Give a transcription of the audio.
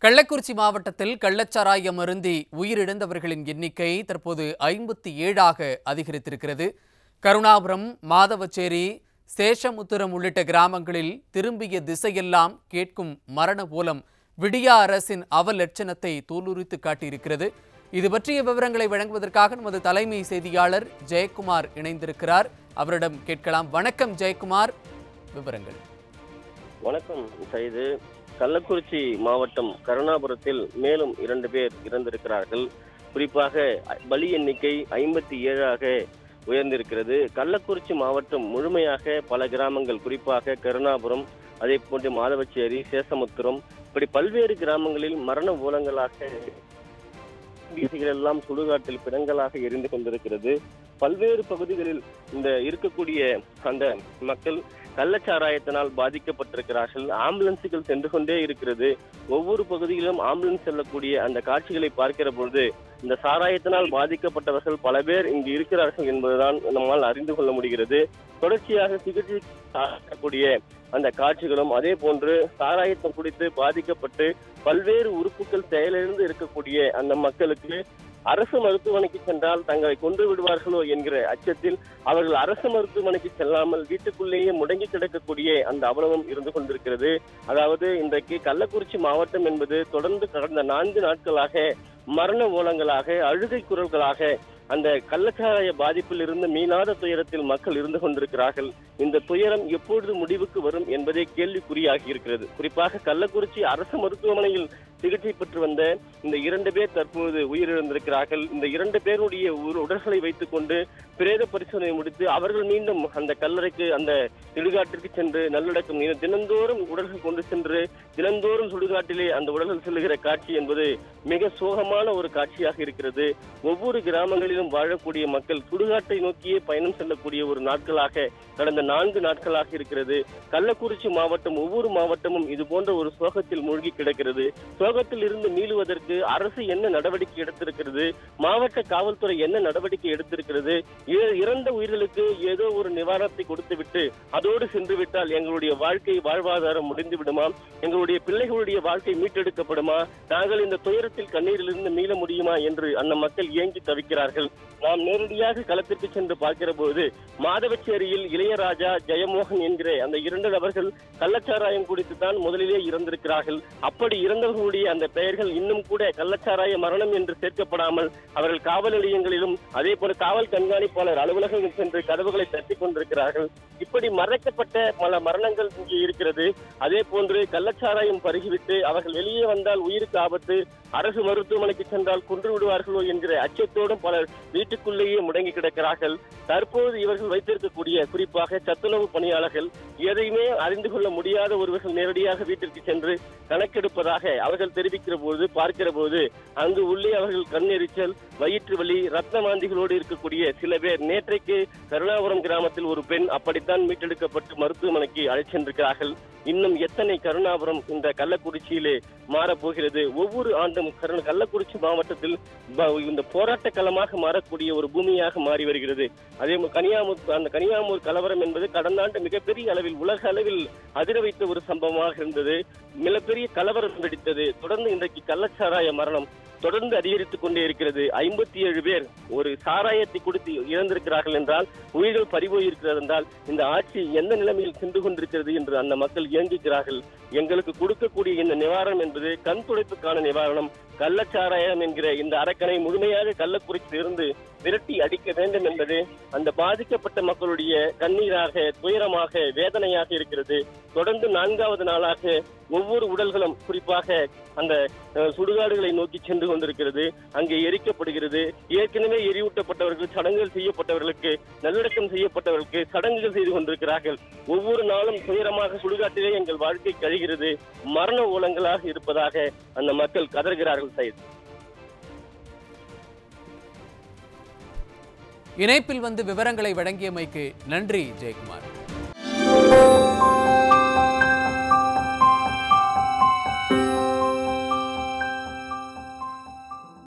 கள்ளக்குறிச்சி மாவட்டத்தில் கள்ளச்சாராயம் அருந்தி உயிரிழந்தவர்களின் எண்ணிக்கை தற்போது ஐம்பத்தி ஏழாக அதிகரித்திருக்கிறது கருணாபுரம் மாதவச்சேரி சேஷமுத்திரம் உள்ளிட்ட கிராமங்களில் திரும்பிய திசையெல்லாம் கேட்கும் மரண ஓலம் விடியா அரசின் அவலட்சணத்தை தூளுரித்து காட்டியிருக்கிறது இது பற்றிய விவரங்களை வழங்குவதற்காக நமது தலைமை செய்தியாளர் ஜெயக்குமார் இணைந்திருக்கிறார் அவரிடம் கேட்கலாம் வணக்கம் ஜெயக்குமார் விவரங்கள் வணக்கம் சைது கள்ளக்குறிச்சி மாவட்டம் கருணாபுரத்தில் மேலும் இரண்டு பேர் இறந்திருக்கிறார்கள் குறிப்பாக பலி எண்ணிக்கை ஐம்பத்தி ஏழாக உயர்ந்திருக்கிறது கள்ளக்குறிச்சி மாவட்டம் முழுமையாக பல கிராமங்கள் குறிப்பாக கருணாபுரம் அதே போன்று மாதவச்சேரி சேசமுத்திரம் இப்படி பல்வேறு கிராமங்களில் மரண ஓலங்களாக எல்லாம் சுடுகாட்டில் பிணங்களாக எரிந்து கொண்டிருக்கிறது பல்வேறு பகுதிகளில் இந்த இருக்கக்கூடிய அந்த மக்கள் கள்ளச்சாராயத்தினால் பாதிக்கப்பட்டிருக்கிறார்கள் ஆம்புலன்ஸுகள் சென்று கொண்டே இருக்கிறது ஒவ்வொரு பகுதியிலும் ஆம்புலன்ஸ் செல்லக்கூடிய அந்த காட்சிகளை பார்க்கிற பொழுது இந்த சாராயத்தினால் பாதிக்கப்பட்டவர்கள் பல பேர் இங்கு இருக்கிறார்கள் என்பதுதான் நம்மால் அறிந்து கொள்ள முடிகிறது தொடர்ச்சியாக சிகிச்சை சாரக்கூடிய அந்த காட்சிகளும் அதே போன்று சாராயத்தை குடித்து பாதிக்கப்பட்டு பல்வேறு உறுப்புகள் செயலிழந்து இருக்கக்கூடிய அந்த மக்களுக்கு அரசு மருத்துவமனைக்கு சென்றால் தங்களை கொன்று விடுவார்களோ என்கிற அச்சத்தில் அவர்கள் அரசு மருத்துவமனைக்கு செல்லாமல் வீட்டுக்குள்ளேயே முடங்கி கிடக்கக்கூடிய அந்த அவலமும் இருந்து கொண்டிருக்கிறது அதாவது இன்றைக்கு கள்ளக்குறிச்சி மாவட்டம் என்பது தொடர்ந்து கடந்த நான்கு நாட்களாக மரண ஓலங்களாக அழுகை குரல்களாக அந்த கள்ளச்சாராய பாதிப்பில் இருந்து மீளாத துயரத்தில் மக்கள் இருந்து கொண்டிருக்கிறார்கள் இந்த துயரம் எப்பொழுது முடிவுக்கு வரும் என்பதே கேள்விக்குறியாகி இருக்கிறது குறிப்பாக கள்ளக்குறிச்சி அரசு மருத்துவமனையில் சிகிச்சை பெற்று வந்த இந்த இரண்டு பேர் தற்போது உயிரிழந்திருக்கிறார்கள் இந்த இரண்டு பேருடைய உரு- உடல்களை வைத்துக் கொண்டு பிரேத பரிசோதனை முடித்து அவர்கள் மீண்டும் அந்த கல்லறைக்கு அந்த சுடுகாட்டிற்கு சென்று நல்லடக்கம் நீ- தினந்தோறும் உடல்கள் கொண்டு சென்று தினந்தோறும் சுடுகாட்டிலே அந்த உடல்கள் செல்லுகிற காட்சி என்பது மிக சோகமான ஒரு காட்சியாக இருக்கிறது ஒவ்வொரு கிராமங்களிலும் வாழக்கூடிய மக்கள் சுடுகாட்டை நோக்கியே பயணம் செல்லக்கூடிய ஒரு நாட்களாக கடந்த நான்கு நாட்களாக இருக்கிறது கள்ளக்குறிச்சி மாவட்டம் ஒவ்வொரு மாவட்டமும் இது போன்ற ஒரு சோகத்தில் மூழ்கி கிடக்கிறது சோகத்தில் இருந்து மீளுவதற்கு அரசு என்ன நடவடிக்கை எடுத்திருக்கிறது மாவட்ட காவல்துறை என்ன நடவடிக்கை எடுத்திருக்கிறது இ- இறந்த உயிர்களுக்கு ஏதோ ஒரு நிவாரணத்தை கொடுத்துவிட்டு அதோடு சென்று விட்டால் எங்களுடைய வாழ்க்கை வாழ்வாதாரம் முடிந்து விடுமா எங்களுடைய பிள்ளைகளுடைய வாழ்க்கை மீட்டெடுக்கப்படுமா நாங்கள் இந்த துயரத்தில் கண்ணீரிலிருந்து மீள முடியுமா என்று அந்த மக்கள் ஏங்கி தவிக்கிறார்கள் நாம் நேரடியாக களத்திற்கு சென்று பார்க்கிற போது மாதவச்சேரியில் இளையராஜா ஜெயமோகன் என்கிற அந்த இரண்டு நபர்கள் கள்ளச்சாராயம் குடித்து தான் முதலிலே இறந்திருக்கிறார்கள் அப்படி இறந்தவர்களுடைய அந்த பெயர்கள் இன்னும் கூட கள்ளச்சாராய மரணம் என்று சேர்க்கப்படாமல் அவர்கள் காவல் நிலையங்களிலும் அதே போல காவல் கண்காணிப்பாளர் அலுவலகங்கள் சென்று கதவுகளை தட்டிக் கொண்டிருக்கிறார்கள் இப்படி மறைக்கப்பட்ட பல மரணங்கள் இங்கே இருக்கிறது அதே போன்று கள்ளச்சாராயம் பருகிவிட்டு அவர்கள் வெளியே வந்தால் உயிருக்கு ஆபத்து அரசு மருத்துவமனைக்கு சென்றால் கொன்று விடுவார்களோ என்கிற அச்சத்தோடும் பலர் வீட்டுக்குள்ளேயே முடங்கி கிடக்கிறார்கள் தற்போது இவர்கள் வைத்திருக்கக்கூடிய குறிப்பாக சத்துணவு பணியாளர்கள் எதையுமே அறிந்து கொள்ள முடியாத ஒருவர்கள் நேரடியாக வீட்டிற்கு சென்று கணக்கெடுப்பதாக அவர்கள் தெரிவிக்கிற போது பார்க்கிற போது அங்கு உள்ளே அவர்கள் கண்ணெரிச்சல் வயிற்று வலி ரத்த மாந்திகளோடு இருக்கக்கூடிய சில பேர் நேற்றைக்கு கருணாபுரம் கிராமத்தில் ஒரு பெண் அப்படித்தான் மீட்டெடுக்கப்பட்டு மருத்துவமனைக்கு அழைச்சென்றிருக்கிறார்கள் இன்னும் எத்தனை கருணாபுரம் இந்த கள்ளக்குறிச்சியிலே மாறப்போகிறது ஒவ்வொரு ஆண்டும் கரு கள்ளக்குறிச்சி மாவட்டத்தில் ப- இந்த போராட்ட களமாக மாறக்கூடிய ஒரு பூமியாக மாறி வருகிறது அதே ம- கனியாமூர் அந்த கனியாமூர் கலவரம் என்பது கடந்த ஆண்டு மிகப்பெரிய அளவில் உலக அளவில் அதிர வைத்த ஒரு சம்பவமாக இருந்தது மிகப்பெரிய கலவரம் வெடித்தது தொடர்ந்து இன்றைக்கு கள்ளச்சாராய மரணம் தொடர்ந்து அதிகரித்துக் கொண்டே இருக்கிறது ஐம்பத்தி ஏழு பேர் ஒரு சாராயத்தை கொடுத்து இறந்திருக்கிறார்கள் என்றால் உயிர்கள் பறிபோய் இருக்கிறது என்றால் இந்த ஆட்சி எந்த நிலைமையில் சென்று கொண்டிருக்கிறது என்று அந்த மக்கள் இயங்குகிறார்கள் எங்களுக்கு கொடுக்கக்கூடிய இந்த நிவாரணம் என்பது கண் துடைப்புக்கான நிவாரணம் கள்ளச்சாராயம் என்கிற இந்த அரக்கனை முழுமையாக கள்ளக்குறிச்சியிலிருந்து விரட்டி அடிக்க வேண்டும் என்பது அந்த பாதிக்கப்பட்ட மக்களுடைய கண்ணீராக துயரமாக வேதனையாக இருக்கிறது தொடர்ந்து நான்காவது நாளாக ஒவ்வொரு உடல்களும் குறிப்பாக அந்த அஹ், சுடுகாடுகளை நோக்கி சென்று கொண்டிருக்கிறது அங்கே எரிக்கப்படுகிறது ஏற்கனவே எரியூட்டப்பட்டவர்கள் சடங்குகள் செய்யப்பட்டவர்களுக்கு நல்லடக்கம் செய்யப்பட்டவர்களுக்கு சடங்குகள் செய்து கொண்டிருக்கிறார்கள் ஒவ்வொரு நாளும் துயரமாக சுடுகாட்டிலே எங்கள் வாழ்க்கை கழிகிறது மரண ஓலங்களாக இருப்பதாக அந்த மக்கள் கதறுகிறார்கள் சைத் இணைப்பில் வந்து விவரங்களை வழங்கியமைக்கு நன்றி ஜெயக்குமார்